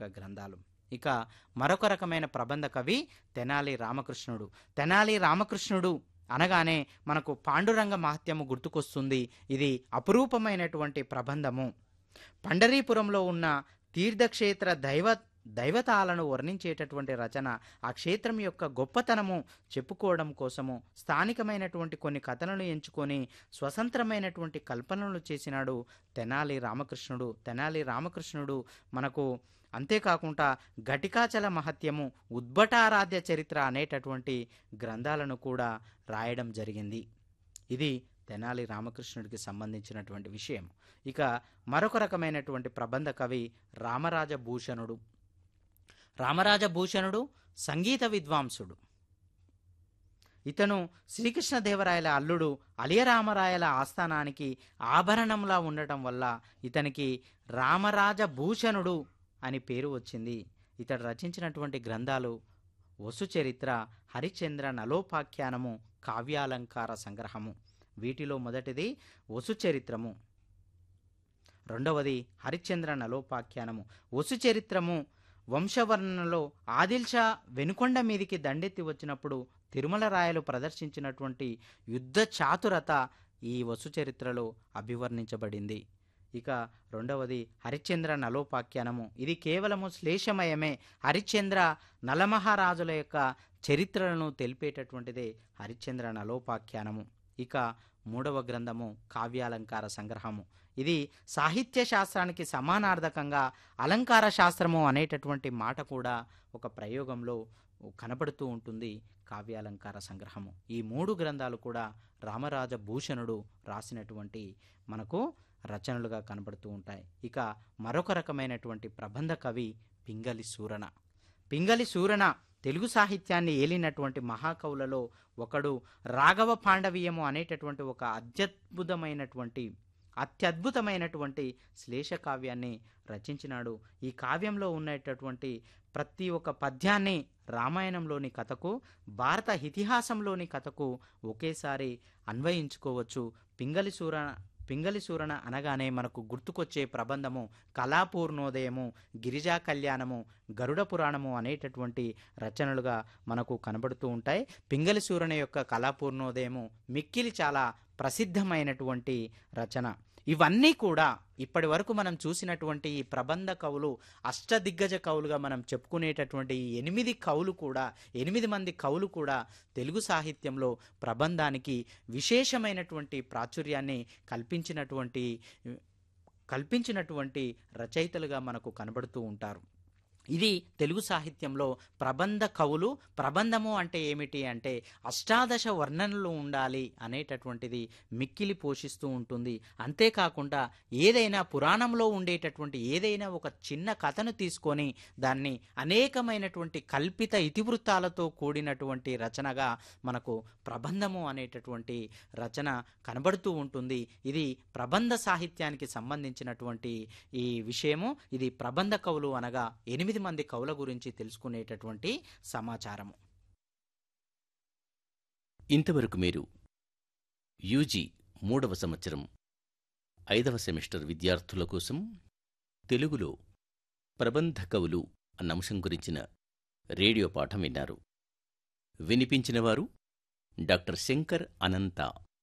యొక్క గ్రంథాలు ఇక మరొక రకమైన ప్రబంధ కవి తెనాలి రామకృష్ణుడు తెనాలి రామకృష్ణుడు అనగానే మనకు పాండురంగ మహత్యము గుర్తుకొస్తుంది ఇది అపురూపమైనటువంటి ప్రబంధము పండరీపురంలో ఉన్న తీర్థక్షేత్ర దైవ దైవతాలను వర్ణించేటటువంటి రచన ఆ క్షేత్రం యొక్క గొప్పతనము చెప్పుకోవడం కోసము స్థానికమైనటువంటి కొన్ని కథలను ఎంచుకొని స్వతంత్రమైనటువంటి కల్పనలు చేసినాడు తెనాలి రామకృష్ణుడు తెనాలి రామకృష్ణుడు మనకు అంతేకాకుండా ఘటికాచల మహత్యము ఉద్భటారాధ్య చరిత్ర అనేటటువంటి గ్రంథాలను కూడా రాయడం జరిగింది ఇది తెనాలి రామకృష్ణుడికి సంబంధించినటువంటి విషయం ఇక మరొక రకమైనటువంటి ప్రబంధ కవి రామరాజ భూషణుడు రామరాజ భూషణుడు సంగీత విద్వాంసుడు ఇతను శ్రీకృష్ణదేవరాయల అల్లుడు అలియరామరాయల ఆస్థానానికి ఆభరణంలా ఉండటం వల్ల ఇతనికి రామరాజ భూషణుడు అని పేరు వచ్చింది ఇతడు రచించినటువంటి గ్రంథాలు వసు చరిత్ర హరిచంద్ర నలోపాఖ్యానము కావ్యాలంకార సంగ్రహము వీటిలో మొదటిది వసు చరిత్రము రెండవది హరిశ్చంద్ర నలోపాఖ్యానము వసు చరిత్రము వంశవర్ణనలో ఆదిల్షా వెనుకొండ మీదికి దండెత్తి వచ్చినప్పుడు తిరుమల రాయలు ప్రదర్శించినటువంటి యుద్ధ చాతురత ఈ వసు చరిత్రలో అభివర్ణించబడింది ఇక రెండవది హరిశ్చంద్ర నలోపాఖ్యానము ఇది కేవలము శ్లేషమయమే హరిశ్చంద్ర నలమహారాజుల యొక్క చరిత్రలను తెలిపేటటువంటిదే హరిశ్చంద్ర నలోపాఖ్యానము ఇక మూడవ గ్రంథము కావ్యాలంకార సంగ్రహము ఇది సాహిత్య శాస్త్రానికి సమానార్థకంగా అలంకార శాస్త్రము అనేటటువంటి మాట కూడా ఒక ప్రయోగంలో కనపడుతూ ఉంటుంది కావ్యాలంకార సంగ్రహము ఈ మూడు గ్రంథాలు కూడా రామరాజ భూషణుడు రాసినటువంటి మనకు రచనలుగా కనబడుతూ ఉంటాయి ఇక మరొక రకమైనటువంటి ప్రబంధ కవి పింగలి సూరణ పింగలి సూరణ తెలుగు సాహిత్యాన్ని ఏలినటువంటి మహాకవులలో ఒకడు రాఘవ పాండవీయము అనేటటువంటి ఒక అత్యద్భుతమైనటువంటి అత్యద్భుతమైనటువంటి శ్లేష కావ్యాన్ని రచించినాడు ఈ కావ్యంలో ఉన్నటువంటి ప్రతి ఒక్క పద్యాన్ని రామాయణంలోని కథకు భారత ఇతిహాసంలోని కథకు ఒకేసారి అన్వయించుకోవచ్చు పింగళి సూర పింగళి సూరణ అనగానే మనకు గుర్తుకొచ్చే ప్రబంధము కళాపూర్ణోదయము గిరిజా కళ్యాణము గరుడ పురాణము అనేటటువంటి రచనలుగా మనకు కనబడుతూ ఉంటాయి పింగళి సూరణ యొక్క కళాపూర్ణోదయము మిక్కిలి చాలా ప్రసిద్ధమైనటువంటి రచన ఇవన్నీ కూడా ఇప్పటి వరకు మనం చూసినటువంటి ఈ ప్రబంధ కవులు అష్టదిగ్గజ కవులుగా మనం చెప్పుకునేటటువంటి ఈ ఎనిమిది కవులు కూడా ఎనిమిది మంది కవులు కూడా తెలుగు సాహిత్యంలో ప్రబంధానికి విశేషమైనటువంటి ప్రాచుర్యాన్ని కల్పించినటువంటి కల్పించినటువంటి రచయితలుగా మనకు కనబడుతూ ఉంటారు ఇది తెలుగు సాహిత్యంలో ప్రబంధ కవులు ప్రబంధము అంటే ఏమిటి అంటే అష్టాదశ వర్ణనలు ఉండాలి అనేటటువంటిది మిక్కిలి పోషిస్తూ ఉంటుంది అంతేకాకుండా ఏదైనా పురాణంలో ఉండేటటువంటి ఏదైనా ఒక చిన్న కథను తీసుకొని దాన్ని అనేకమైనటువంటి కల్పిత ఇతివృత్తాలతో కూడినటువంటి రచనగా మనకు ప్రబంధము అనేటటువంటి రచన కనబడుతూ ఉంటుంది ఇది ప్రబంధ సాహిత్యానికి సంబంధించినటువంటి ఈ విషయము ఇది ప్రబంధ కవులు అనగా ఎనిమిది మంది కవుల గురించి తెలుసుకునేటటువంటి సమాచారము ఇంతవరకు మీరు యూజీ మూడవ సంవత్సరం ఐదవ సెమిస్టర్ విద్యార్థుల కోసం తెలుగులో ప్రబంధ కవులు అన్న అంశం గురించిన రేడియో పాఠం విన్నారు వినిపించినవారు doctor Shankar Anantha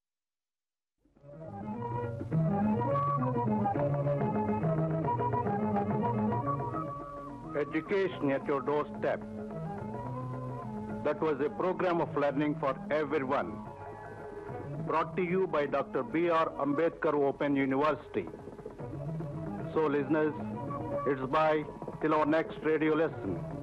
Education at your doorstep. That was a program of learning for everyone. Brought to you by Dr. B.R. Ambedkar Open University. So, listeners, it's bye till our next radio lesson.